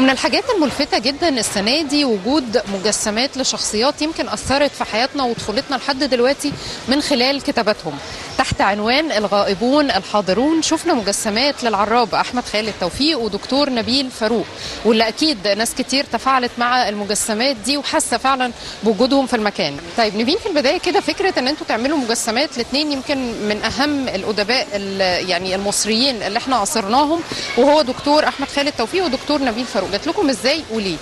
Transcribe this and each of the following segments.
ومن الحاجات الملفتة جدا السنة دي وجود مجسمات لشخصيات يمكن أثرت في حياتنا وطفولتنا لحد دلوقتي من خلال كتاباتهم تحت عنوان الغائبون الحاضرون شفنا مجسمات للعراب أحمد خالد توفيق ودكتور نبيل فاروق واللي أكيد ناس كتير تفاعلت مع المجسمات دي وحاسة فعلا بوجودهم في المكان طيب نبين في البداية كده فكرة أن أنتوا تعملوا مجسمات لاثنين يمكن من أهم الأدباء ال- يعني المصريين اللي احنا عاصرناهم وهو دكتور أحمد خالد توفيق ودكتور نبيل فاروق جات لكم ازاي وليه؟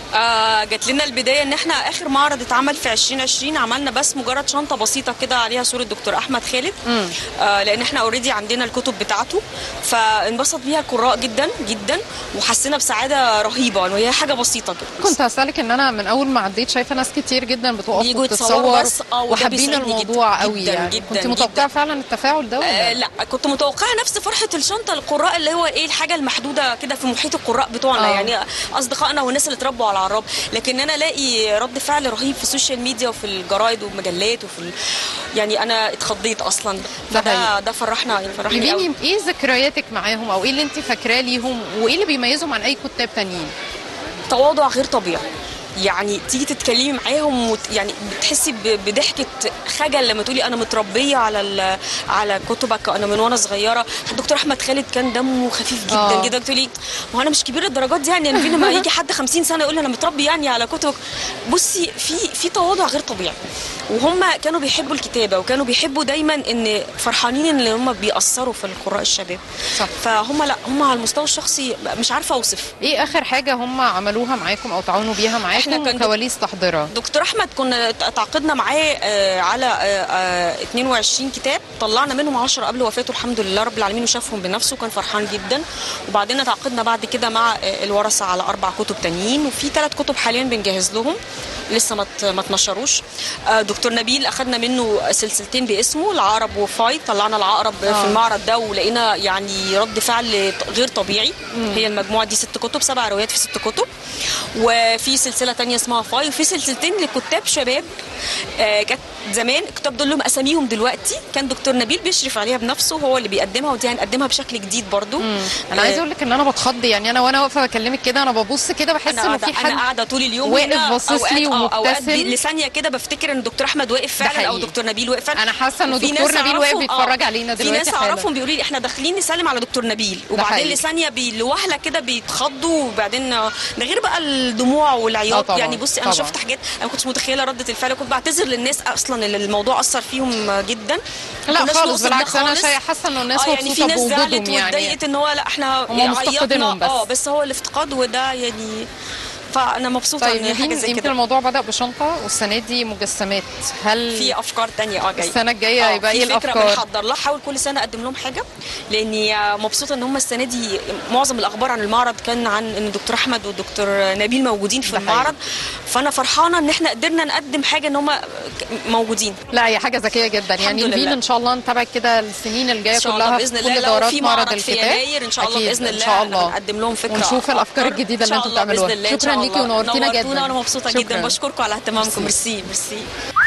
آه جات لنا البدايه ان احنا اخر معرض اتعمل في 2020 عملنا بس مجرد شنطه بسيطه كده عليها صوره دكتور احمد خالد آه لان احنا اوريدي عندنا الكتب بتاعته فانبسط بيها القراء جدا جدا وحسينا بسعاده رهيبه وهي حاجه بسيطه كده كنت هسألك ان انا من اول ما عديت شايفه ناس كتير جدا بتقف بيجوا يتصوروا وتتصور بس، اه، وده وحابين بيسعدني الموضوع جدا، قوي جدا، يعني جدا، كنت متوقعه جدا. فعلا التفاعل ده ولا آه لا كنت متوقعه نفس فرحه الشنطه للقراء اللي هو ايه الحاجه المحدوده كده في محيط القراء بتوعنا آه. يعني اصدقائنا والناس اللي اتربوا على العراب لكن انا الاقي رد فعل رهيب في السوشيال ميديا وفي الجرايد والمجلات وفي ال... يعني انا اتخضيت اصلا ده فده حقيقي. ده فرحنا يعني فرحني قوي نبيني ايه ذكرياتك معاهم او ايه اللي انت فاكراه ليهم وايه اللي بيميزهم عن اي كتاب تانيين تواضع غير طبيعي يعني تيجي تتكلمي معاهم وت... يعني بتحسي ب... بضحكه خجل لما تقولي انا متربيه على ال... على كتبك انا من وانا صغيره الدكتور احمد خالد كان دمه خفيف جدا آه. جدا تقولي ما هو انا مش كبيره الدرجات دي يعني يعني لما يجي حد 50 سنه يقول لي انا متربي يعني على كتبك بصي في في تواضع غير طبيعي وهم كانوا بيحبوا الكتابه وكانوا بيحبوا دايما ان فرحانين ان هم بيأثروا في القراء الشباب صح. فهم لا هم على المستوى الشخصي مش عارفه اوصف ايه اخر حاجه هم عملوها معاكم او تعاونوا بيها معاكم إحنا كان دك- كواليس تحضيرها دكتور احمد كنا تعاقدنا معاه آه، على آه، آه، 22 كتاب طلعنا منهم 10 قبل وفاته الحمد لله رب العالمين وشافهم بنفسه كان فرحان جدا وبعدين تعاقدنا بعد كده مع آه، الورثه على اربع كتب تانيين وفي ثلاث كتب حاليا بنجهز لهم لسه ما ت- ما اتنشروش آه، دكتور نبيل اخذنا منه سلسلتين باسمه العقرب وفاي طلعنا العقرب آه. في المعرض ده ولقينا يعني رد فعل غير طبيعي هي المجموعه دي ست كتب سبع روايات في ست كتب وفي سلسله تانية اسمها فاي وفي سلسلتين لكتاب شباب آه، كانت زمان الكتاب دول لهم اساميهم دلوقتي كان دكتور نبيل بيشرف عليها بنفسه هو اللي بيقدمها ودي هنقدمها بشكل جديد برضو انا عايزه آه، اقول لك ان انا بتخض يعني انا وانا واقفه بكلمك كده انا ببص كده بحس انا انه قاعده في انا حد قاعده طول اليوم واقف هنا باصص لي أوقات- آه، اوقات ومبتسم. دي- لثانيه كده بفتكر ان دكتور احمد واقف فعلا او حقيقي. دكتور نبيل واقف فعلا أنا حاسة إنه وفي دكتور ناس نبيل واقف أعرفهم- بيتفرج آه، علينا في دلوقتي ناس حالا. اعرفهم بيقولوا لي احنا داخلين نسلم على دكتور نبيل ده وبعدين حقيقي. لثانيه بي- لوهله كده بيتخضوا وبعدين آه، ده غير بقى الدموع آه والعياط طبعاً، يعني بصي انا طبعاً. شفت حاجات انا ما كنتش متخيله رده الفعل كنت بعتذر للناس اصلا اللي الموضوع اثر فيهم جدا لا كناش خالص نقصد ده بالعكس انا خالص. شايفه حاسه انه الناس اه يعني في مبسوطه ناس بوجودهم زعلت يعني واتضايقت ان هو لا احنا هم مفتقدينهم عيطنا بس. اه بس هو الافتقاد وده يعني فانا مبسوطه طيب ان حاجه نبين زي يمكن كده الموضوع بدا بشنطه والسنه دي مجسمات هل في افكار تانية اه جايه السنة الجاية آه، هيبقى إيه في فكره الأفكار؟ بنحضر لها حاول كل سنه اقدم لهم حاجه لاني مبسوطه ان هم السنه دي معظم الاخبار عن المعرض كان عن ان الدكتور احمد والدكتور نبيل موجودين في ده المعرض فانا فرحانه ان احنا قدرنا نقدم حاجه ان هم موجودين لا هي حاجه ذكيه جدا يعني الحمد نبين لله. ان شاء الله نتابع كده السنين الجايه ان شاء كلها الله في باذن كل الله لو دورات في معرض معرض في الكتاب يناير ان شاء الله أكيد، باذن الله ان شاء الله هنقدم لهم فكره ونشوف أكتر. الافكار الجديده اللي إن انتم شاء الله بتعملوها بإذن الله، إن شكرا شاء ليكي الله. ونورتينا جدا نورتونا وانا مبسوطه شكراً. جدا بشكركم على اهتمامكم ميرسي ميرسي